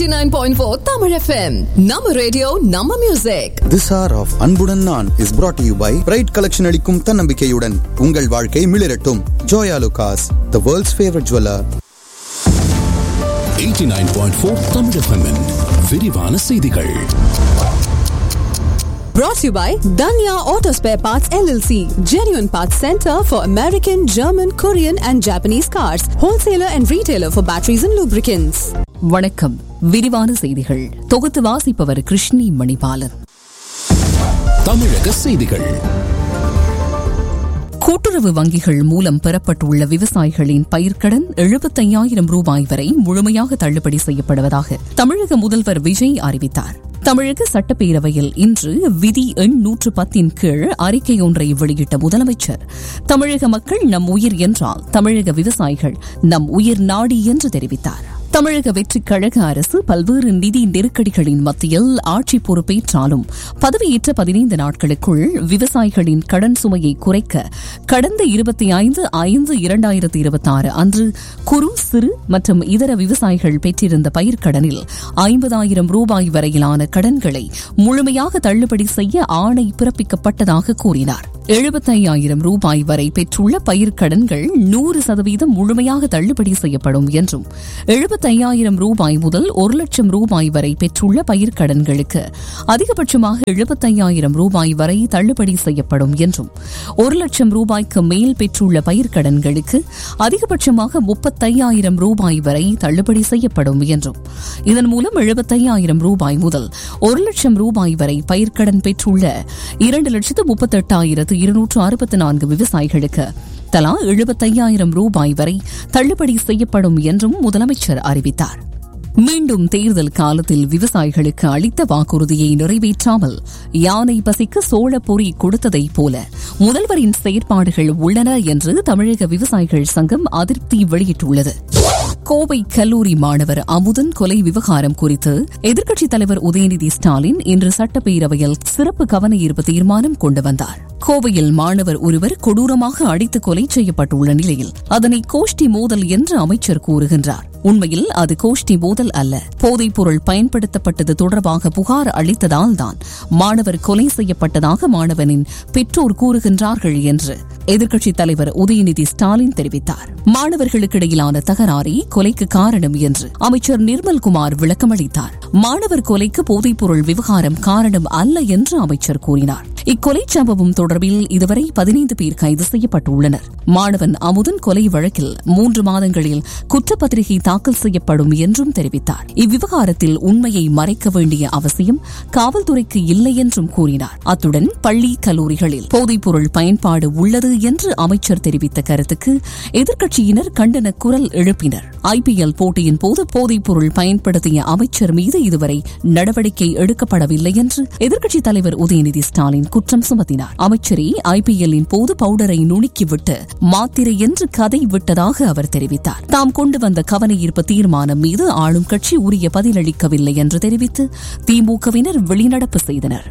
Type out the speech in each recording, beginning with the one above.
89.4 Tamil FM. நம்ம radio நம்ம music This hour of அன்புடன் நான் is brought to you by pride collection அளிக்கும் தன்னம்பிக்கையுடன் உங்கள் வாழ்க்கை மிளிரட்டும் Joyalukkas the world's favourite jeweller 89.4 Tamil FM -இன் விரிவான செய்திகள் brought to you by Danya Auto Spare Parts LLC. Genuine Parts Center for American, German, Korean and Japanese cars. Wholesaler and retailer for batteries and lubricants. வணக்கம் விரிவான செய்திகள் தொகுத்து வாசிப்பவர் கிருஷ்ணி மணிபாலன் தமிழக செய்திகள் கூட்டுறவு வங்கிகள் மூலம் பெறப்பட்டுள்ள விவசாயிகளின் பயிர்க்கடன் எழுபத்தையாயிரம் ரூபாய் வரை முழுமையாக தள்ளுபடி செய்யப்படுவதாக தமிழக முதல்வர் விஜய் அறிவித்தார் தமிழக சட்டப்பேரவையில் இன்று விதி எண் நூற்று பத்தின் கீழ் அறிக்கை ஒன்றை வெளியிட்ட முதலமைச்சர் தமிழக மக்கள் நம் உயிர் என்றால் தமிழக விவசாயிகள் நம் உயிர் நாடி என்று தெரிவித்தார் தமிழக வெற்றிக் கழக அரசு பல்வேறு நிதி நெருக்கடிகளின் மத்தியில் ஆட்சி பொறுப்பேற்றாலும் பதவியேற்ற பதினைந்து நாட்களுக்குள் விவசாயிகளின் கடன் சுமையை குறைக்க கடந்த இருபத்தி ஐந்து ஐந்து இரண்டாயிரத்தி இருபத்தி ஆறு அன்று குறு சிறு மற்றும் இதர விவசாயிகள் பெற்றிருந்த பயிர்க்கடனில் ஐம்பதாயிரம் ரூபாய் வரையிலான கடன்களை முழுமையாக தள்ளுபடி செய்ய ஆணை பிறப்பிக்கப்பட்டதாக கூறினார் எழுபத்தையாயிரம் ரூபாய் வரை பெற்றுள்ள பயிர்க்கடன்கள் நூறு சதவீதம் முழுமையாக தள்ளுபடி செய்யப்படும் என்றும் எழுபத்தையாயிரம் ரூபாய் முதல் ஒரு லட்சம் ரூபாய் வரை பெற்றுள்ள பயிர்க்கடன்களுக்கு அதிகபட்சமாக எழுபத்தையாயிரம் ரூபாய் வரை தள்ளுபடி செய்யப்படும் என்றும் ஒரு லட்சம் ரூபாய்க்கு மேல் பெற்றுள்ள பயிர்க்கடன்களுக்கு அதிகபட்சமாக முப்பத்தையாயிரம் ரூபாய் வரை தள்ளுபடி செய்யப்படும் என்றும் இதன் மூலம் எழுபத்தையாயிரம் ரூபாய் முதல் ஒரு லட்சம் ரூபாய் வரை பயிர்க்கடன் பெற்றுள்ள இரண்டு லட்சத்து முப்பத்தெட்டாயிரத்து இருநூற்று அறுபத்தி நான்கு விவசாயிகளுக்கு தலா எழுபத்தையாயிரம் ரூபாய் வரை தள்ளுபடி செய்யப்படும் என்றும் முதலமைச்சர் அறிவித்தார் மீண்டும் தேர்தல் காலத்தில் விவசாயிகளுக்கு அளித்த வாக்குறுதியை நிறைவேற்றாமல் யானை பசிக்கு சோழ பொறி கொடுத்ததைப் போல முதல்வரின் செயற்பாடுகள் உள்ளன என்று தமிழக விவசாயிகள் சங்கம் அதிருப்தி வெளியிட்டுள்ளது கோவை கல்லூரி மாணவர் அமுதன் கொலை விவகாரம் குறித்து எதிர்க்கட்சித் தலைவர் உதயநிதி ஸ்டாலின் இன்று சட்டப்பேரவையில் சிறப்பு கவன ஈர்ப்பு தீர்மானம் கொண்டு வந்தார் கோவையில் மாணவர் ஒருவர் கொடூரமாக அடித்து கொலை செய்யப்பட்டுள்ள நிலையில் அதனை கோஷ்டி மோதல் என்று அமைச்சர் கூறுகின்றார் உண்மையில் அது கோஷ்டி மோதல் அல்ல போதைப் பொருள் பயன்படுத்தப்பட்டது தொடர்பாக புகார் அளித்ததால் தான் மாணவர் கொலை செய்யப்பட்டதாக மாணவனின் பெற்றோர் கூறுகின்றார்கள் என்று எதிர்க்கட்சித் தலைவர் உதயநிதி ஸ்டாலின் தெரிவித்தார் மாணவர்களுக்கிடையிலான தகராறே கொலைக்கு காரணம் என்று அமைச்சர் நிர்மல்குமார் விளக்கமளித்தார் மாணவர் கொலைக்கு போதைப் பொருள் விவகாரம் காரணம் அல்ல என்று அமைச்சர் கூறினார் இக்கொலை சம்பவம் தொடர்பில் இதுவரை பதினைந்து பேர் கைது செய்யப்பட்டுள்ளனர் மாணவன் அமுதன் கொலை வழக்கில் மூன்று மாதங்களில் குற்றப்பத்திரிகை தாக்கல் செய்யப்படும் என்றும் தெரிவித்தார் இவ்விவகாரத்தில் உண்மையை மறைக்க வேண்டிய அவசியம் காவல்துறைக்கு இல்லை என்றும் கூறினார் அத்துடன் பள்ளி கல்லூரிகளில் போதைப்பொருள் பயன்பாடு உள்ளது என்று அமைச்சர் தெரிவித்த கருத்துக்கு எதிர்க்கட்சியினர் கண்டன குரல் எழுப்பினர் ஐபிஎல் போட்டியின் போது போதைப்பொருள் பயன்படுத்திய அமைச்சர் மீது இதுவரை நடவடிக்கை எடுக்கப்படவில்லை என்று எதிர்க்கட்சித் தலைவர் உதயநிதி ஸ்டாலின் குற்றம் சுமத்தினார் அமைச்சரே ஐபிஎல்லின் போது பவுடரை நுணுக்கிவிட்டு மாத்திரை என்று கதை விட்டதாக அவர் தெரிவித்தார் தாம் கொண்டு வந்த கவன ஈர்ப்பு தீர்மானம் மீது ஆளும் கட்சி உரிய பதிலளிக்கவில்லை என்று தெரிவித்து திமுகவினர் வெளிநடப்பு செய்தனர்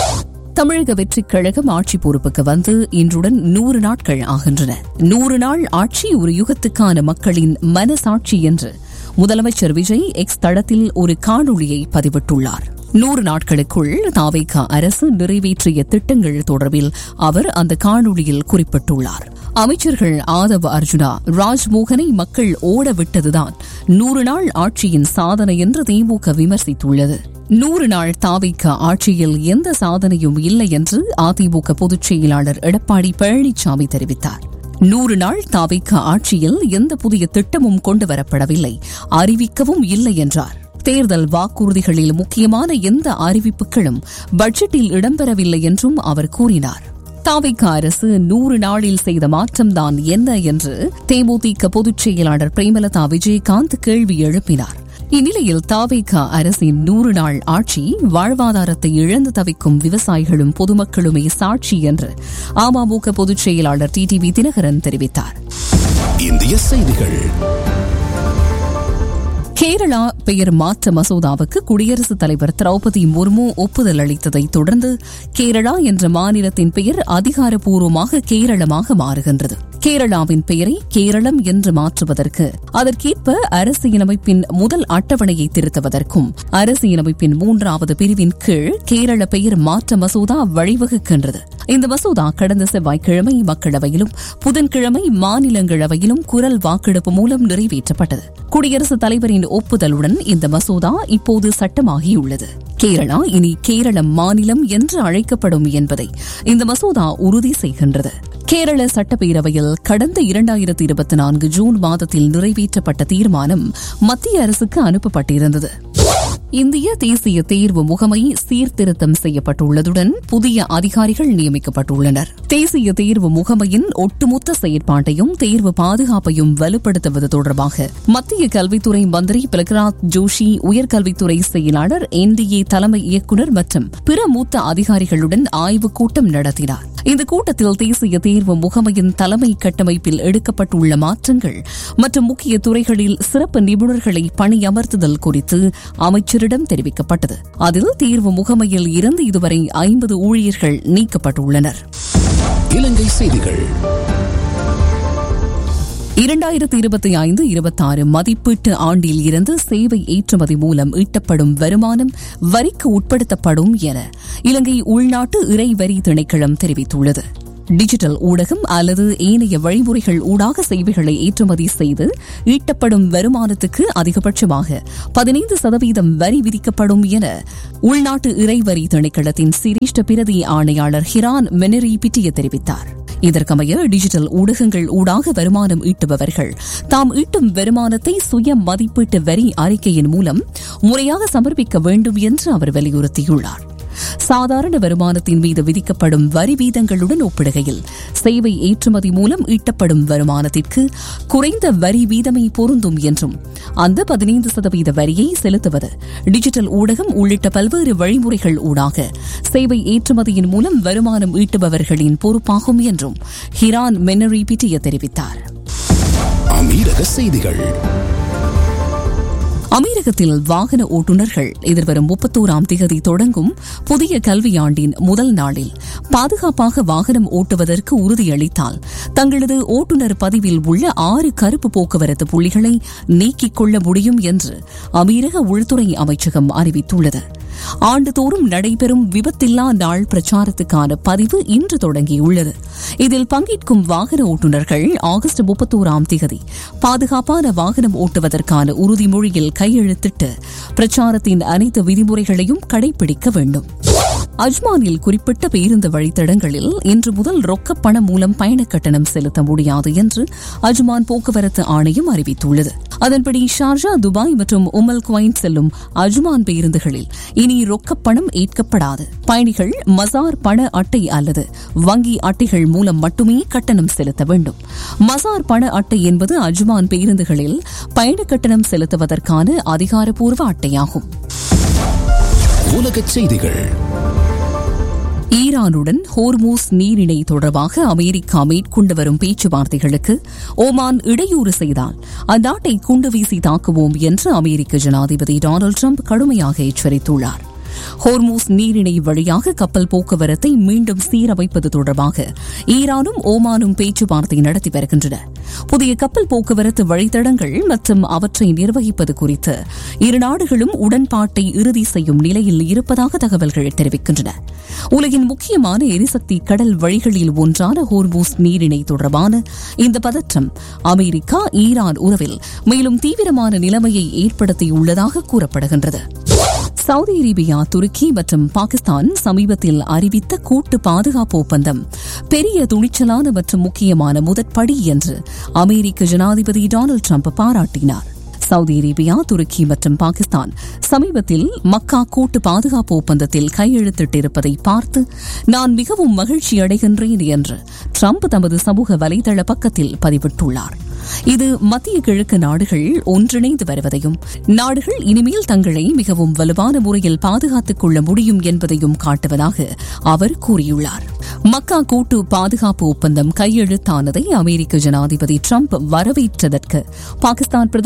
தமிழக வெற்றிக் கழகம் ஆட்சி பொறுப்புக்கு வந்து இன்றுடன் நூறு நாட்கள் ஆகின்றன நூறு நாள் ஆட்சி ஒரு யுகத்துக்கான மக்களின் மனசாட்சி என்று முதலமைச்சர் விஜய் எக்ஸ் தளத்தில் ஒரு காணொளியை பதிவிட்டுள்ளார் நூறு நாட்களுக்குள் தாவேகா அரசு நிறைவேற்றிய திட்டங்கள் தொடர்பில் அவர் அந்த காணொளியில் குறிப்பிட்டுள்ளார் அமைச்சர்கள் ஆதவ அர்ஜுனா ராஜ்மோகனை மக்கள் ஓட விட்டதுதான் நூறு நாள் ஆட்சியின் சாதனை என்று திமுக விமர்சித்துள்ளது நூறு நாள் தாவிக்க ஆட்சியில் எந்த சாதனையும் இல்லை என்று அதிமுக பொதுச் செயலாளர் எடப்பாடி பழனிசாமி தெரிவித்தார் நூறு நாள் தாவிக்க ஆட்சியில் எந்த புதிய திட்டமும் கொண்டு வரப்படவில்லை அறிவிக்கவும் இல்லை என்றார் தேர்தல் வாக்குறுதிகளில் முக்கியமான எந்த அறிவிப்புகளும் பட்ஜெட்டில் இடம்பெறவில்லை என்றும் அவர் கூறினார் தாவிக அரசு நூறு நாளில் செய்த மாற்றம்தான் என்ன என்று தேமுதிக பொதுச் செயலாளர் பிரேமலதா விஜயகாந்த் கேள்வி எழுப்பினார் இந்நிலையில் தாவேக அரசின் நூறு நாள் ஆட்சி வாழ்வாதாரத்தை இழந்து தவிக்கும் விவசாயிகளும் பொதுமக்களுமே சாட்சி என்று அமமுக பொதுச் செயலாளர் டிடிவி தினகரன் தெரிவித்தார் இந்திய செய்திகள் கேரளா பெயர் மாற்ற மசோதாவுக்கு குடியரசுத் தலைவர் திரௌபதி முர்மு ஒப்புதல் அளித்ததை தொடர்ந்து கேரளா என்ற மாநிலத்தின் பெயர் அதிகாரப்பூர்வமாக கேரளமாக மாறுகின்றது கேரளாவின் பெயரை கேரளம் என்று மாற்றுவதற்கு அதற்கேற்ப அரசியலமைப்பின் முதல் அட்டவணையை திருத்துவதற்கும் அரசியலமைப்பின் மூன்றாவது பிரிவின் கீழ் கேரள பெயர் மாற்ற மசோதா வழிவகுக்கின்றது இந்த மசோதா கடந்த செவ்வாய்க்கிழமை மக்களவையிலும் புதன்கிழமை மாநிலங்களவையிலும் குரல் வாக்கெடுப்பு மூலம் நிறைவேற்றப்பட்டது குடியரசுத் தலைவரின் ஒப்புதலுடன் இந்த மசோதா இப்போது சட்டமாகியுள்ளது கேரளா இனி கேரளம் மாநிலம் என்று அழைக்கப்படும் என்பதை இந்த மசோதா உறுதி செய்கின்றது கேரள சட்டப்பேரவையில் கடந்த இரண்டாயிரத்தி இருபத்தி நான்கு ஜூன் மாதத்தில் நிறைவேற்றப்பட்ட தீர்மானம் மத்திய அரசுக்கு அனுப்பப்பட்டிருந்தது இந்திய தேசிய தேர்வு முகமை சீர்திருத்தம் செய்யப்பட்டுள்ளதுடன் புதிய அதிகாரிகள் நியமிக்கப்பட்டுள்ளனர் தேசிய தேர்வு முகமையின் ஒட்டுமொத்த செயற்பாட்டையும் தேர்வு பாதுகாப்பையும் வலுப்படுத்துவது தொடர்பாக மத்திய கல்வித்துறை மந்திரி பிரகலாத் ஜோஷி உயர்கல்வித்துறை செயலாளர் என்டிஏ தலைமை இயக்குநர் மற்றும் பிற மூத்த அதிகாரிகளுடன் ஆய்வுக் கூட்டம் நடத்தினார் இந்த கூட்டத்தில் தேசிய தேர்வு முகமையின் தலைமை கட்டமைப்பில் எடுக்கப்பட்டுள்ள மாற்றங்கள் மற்றும் முக்கிய துறைகளில் சிறப்பு நிபுணர்களை பணியமர்த்துதல் குறித்து அமைச்சரிடம் தெரிவிக்கப்பட்டது அதில் தேர்வு முகமையில் இருந்து இதுவரை ஐம்பது ஊழியர்கள் நீக்கப்பட்டுள்ளனர் இலங்கை செய்திகள் இரண்டாயிரத்தி இருபத்தி ஐந்து இருபத்தாறு மதிப்பீட்டு ஆண்டில் இருந்து சேவை ஏற்றுமதி மூலம் ஈட்டப்படும் வருமானம் வரிக்கு உட்படுத்தப்படும் என இலங்கை உள்நாட்டு இறைவரி திணைக்களம் தெரிவித்துள்ளது டிஜிட்டல் ஊடகம் அல்லது ஏனைய வழிமுறைகள் ஊடாக சேவைகளை ஏற்றுமதி செய்து ஈட்டப்படும் வருமானத்துக்கு அதிகபட்சமாக பதினைந்து சதவீதம் வரி விதிக்கப்படும் என உள்நாட்டு இறைவரி திணைக்களத்தின் சிரேஷ்ட பிரதி ஆணையாளர் ஹிரான் மெனரி பிட்டிய தெரிவித்தார் இதற்கமைய டிஜிட்டல் ஊடகங்கள் ஊடாக வருமானம் ஈட்டுபவர்கள் தாம் ஈட்டும் வருமானத்தை சுய மதிப்பீட்டு வரி அறிக்கையின் மூலம் முறையாக சமர்ப்பிக்க வேண்டும் என்று அவர் வலியுறுத்தியுள்ளார் சாதாரண வருமானத்தின் மீது விதிக்கப்படும் வரி வீதங்களுடன் ஒப்பிடுகையில் சேவை ஏற்றுமதி மூலம் ஈட்டப்படும் வருமானத்திற்கு குறைந்த வரி வீதமே பொருந்தும் என்றும் அந்த பதினைந்து சதவீத வரியை செலுத்துவது டிஜிட்டல் ஊடகம் உள்ளிட்ட பல்வேறு வழிமுறைகள் ஊடாக சேவை ஏற்றுமதியின் மூலம் வருமானம் ஈட்டுபவர்களின் பொறுப்பாகும் என்றும் ஹிரான் மெனரி பிட்டிய தெரிவித்தார் அமீரக செய்திகள் அமீரகத்தில் வாகன ஓட்டுநர்கள் எதிர்வரும் முப்பத்தோராம் திகதி தொடங்கும் புதிய கல்வியாண்டின் முதல் நாளில் பாதுகாப்பாக வாகனம் ஓட்டுவதற்கு உறுதியளித்தால் தங்களது ஓட்டுநர் பதிவில் உள்ள ஆறு கருப்பு போக்குவரத்து புள்ளிகளை நீக்கிக் கொள்ள முடியும் என்று அமீரக உள்துறை அமைச்சகம் அறிவித்துள்ளது ஆண்டுதோறும் நடைபெறும் விபத்தில்லா நாள் பிரச்சாரத்துக்கான பதிவு இன்று தொடங்கியுள்ளது இதில் பங்கேற்கும் வாகன ஓட்டுநர்கள் ஆகஸ்ட் முப்பத்தோராம் திகதி பாதுகாப்பான வாகனம் ஓட்டுவதற்கான உறுதிமொழியில் கையெழுத்திட்டு பிரச்சாரத்தின் அனைத்து விதிமுறைகளையும் கடைபிடிக்க வேண்டும் அஜ்மானில் குறிப்பிட்ட பேருந்து வழித்தடங்களில் இன்று முதல் ரொக்க பணம் மூலம் பயண கட்டணம் செலுத்த முடியாது என்று அஜ்மான் போக்குவரத்து ஆணையம் அறிவித்துள்ளது அதன்படி ஷார்ஜா துபாய் மற்றும் உமல் குவைன் செல்லும் அஜ்மான் பேருந்துகளில் இனி ரொக்க பணம் ஏற்கப்படாது பயணிகள் மசார் பண அட்டை அல்லது வங்கி அட்டைகள் மூலம் மட்டுமே கட்டணம் செலுத்த வேண்டும் மசார் பண அட்டை என்பது அஜ்மான் பேருந்துகளில் பயண கட்டணம் செலுத்துவதற்கான அதிகாரப்பூர்வ அட்டையாகும் உலகச் செய்திகள் ஈரானுடன் ஹோர்மூஸ் நீரிணை தொடர்பாக அமெரிக்கா மேற்கொண்டு வரும் பேச்சுவார்த்தைகளுக்கு ஓமான் இடையூறு செய்தால் அந்நாட்டை குண்டு வீசி தாக்குவோம் என்று அமெரிக்க ஜனாதிபதி டொனால்டு ட்ரம்ப் கடுமையாக எச்சரித்துள்ளார் ஹோர்மூஸ் நீரிணை வழியாக கப்பல் போக்குவரத்தை மீண்டும் சீரமைப்பது தொடர்பாக ஈரானும் ஓமானும் பேச்சுவார்த்தை நடத்தி வருகின்றன புதிய கப்பல் போக்குவரத்து வழித்தடங்கள் மற்றும் அவற்றை நிர்வகிப்பது குறித்து இரு நாடுகளும் உடன்பாட்டை இறுதி செய்யும் நிலையில் இருப்பதாக தகவல்கள் தெரிவிக்கின்றன உலகின் முக்கியமான எரிசக்தி கடல் வழிகளில் ஒன்றான ஹோர்மூஸ் நீரிணை தொடர்பான இந்த பதற்றம் அமெரிக்கா ஈரான் உறவில் மேலும் தீவிரமான நிலைமையை ஏற்படுத்தியுள்ளதாக கூறப்படுகின்றது சவுதி அரேபியா துருக்கி மற்றும் பாகிஸ்தான் சமீபத்தில் அறிவித்த கூட்டு பாதுகாப்பு ஒப்பந்தம் பெரிய துணிச்சலான மற்றும் முக்கியமான முதற்படி என்று அமெரிக்க ஜனாதிபதி டொனால்டு ட்ரம்ப் பாராட்டினார் சவுதி அரேபியா துருக்கி மற்றும் பாகிஸ்தான் சமீபத்தில் மக்கா கூட்டு பாதுகாப்பு ஒப்பந்தத்தில் கையெழுத்திட்டிருப்பதை பார்த்து நான் மிகவும் மகிழ்ச்சி அடைகின்றேன் என்று ட்ரம்ப் தமது சமூக வலைதள பக்கத்தில் பதிவிட்டுள்ளார் இது மத்திய கிழக்கு நாடுகள் ஒன்றிணைந்து வருவதையும் நாடுகள் இனிமேல் தங்களை மிகவும் வலுவான முறையில் பாதுகாத்துக் கொள்ள முடியும் என்பதையும் காட்டுவதாக அவர் கூறியுள்ளார் மக்கா கூட்டு பாதுகாப்பு ஒப்பந்தம் கையெழுத்தானதை அமெரிக்க ஜனாதிபதி ட்ரம்ப் வரவேற்றதற்கு பாகிஸ்தான் பிரதமர் ஷெஹ்பாஸ்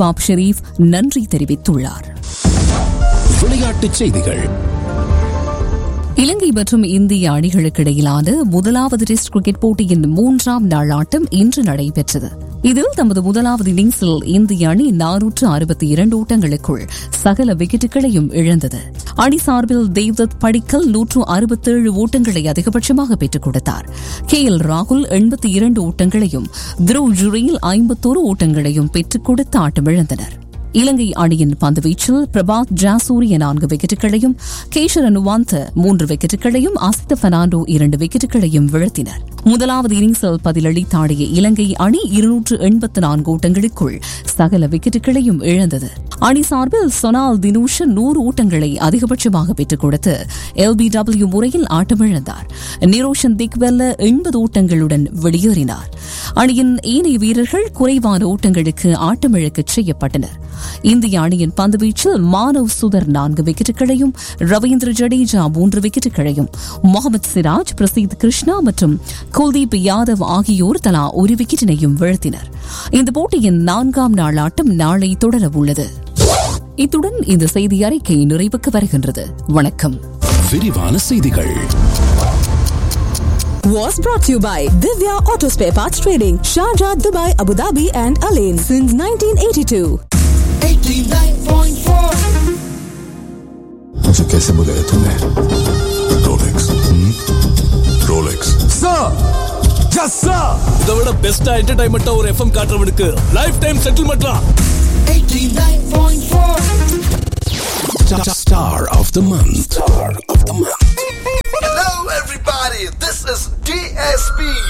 ஷாபாப் ஷெரீப் நன்றி தெரிவித்துள்ளார் விளையாட்டுச் செய்திகள் இலங்கை மற்றும் இந்திய அணிகளுக்கு இடையிலான முதலாவது டெஸ்ட் கிரிக்கெட் போட்டியின் மூன்றாம் நாள் ஆட்டம் இன்று நடைபெற்றது இதில் தமது முதலாவது இன்னிங்ஸில் இந்திய அணி நானூற்று அறுபத்தி இரண்டு ஓட்டங்களுக்குள் சகல விக்கெட்டுகளையும் இழந்தது அணி சார்பில் தேவ்தத் படிக்கல் நூற்று அறுபத்தேழு ஓட்டங்களை அதிகபட்சமாக பெற்றுக் கொடுத்தார் கே எல் ராகுல் எண்பத்தி இரண்டு ஓட்டங்களையும் துருவ் ஜுரேல் ஐம்பத்தோரு ஓட்டங்களையும் பெற்றுக் கொடுத்து ஆட்டமிழந்தனர் இலங்கை அணியின் பந்துவீச்சில் பிரபாத் ஜாசூரிய நான்கு விக்கெட்டுகளையும் கேஷர் அனுவாந்த மூன்று விக்கெட்டுகளையும் அசித்த பெர்னாண்டோ இரண்டு விக்கெட்டுகளையும் வீழ்த்தினர் முதலாவது இன்னிங்ஸில் பதிலளித்தாடிய இலங்கை அணி இருநூற்று எண்பத்து நான்கு ஓட்டங்களுக்குள் சகல விக்கெட்டுகளையும் இழந்தது அணி சார்பில் சொனால் தினூஷன் நூறு ஓட்டங்களை அதிகபட்சமாக பெற்றுக் கொடுத்து எல்பிடபிள்யூ முறையில் ஆட்டமிழந்தார் நிரோஷன் திக்வெல்ல எண்பது ஓட்டங்களுடன் வெளியேறினார் அணியின் ஏனைய வீரர்கள் குறைவான ஓட்டங்களுக்கு ஆட்டமிழக்கச் செய்யப்பட்டனர் இந்திய அணியின் பந்துவீச்சில் மானவ் சுதர் நான்கு விக்கெட்டுகளையும் ரவீந்திர ஜடேஜா மூன்று விக்கெட்டுகளையும் முகமது சிராஜ் பிரசீத் கிருஷ்ணா மற்றும் குல்தீப் யாதவ் ஆகியோர் தலா ஒரு விக்கெட்டினையும் வீழ்த்தினர் இந்த போட்டியின் நான்காம் நாள் ஆட்டம் நாளை தொடர உள்ளது இத்துடன் இந்த செய்தி அறிக்கை நிறைவுக்கு வருகின்றது வணக்கம் விரிவான செய்திகள் Was brought to you by Divya Auto Spare Parts Trading, Sharjah, Dubai, Abu Dhabi, and Alain since 1982. मुझे कैसे बुलाया तूने रोलेक्स रोलेक्स இதை விட பெஸ்டா என்டர்டைன்மெண்டா ஒரு எஃப்எம் காட்டுறவனுக்கு லைஃப் டைம் செட்டில்மெண்ட்லாம் Star of the month. Star of the month. Hello, everybody. This is DSP,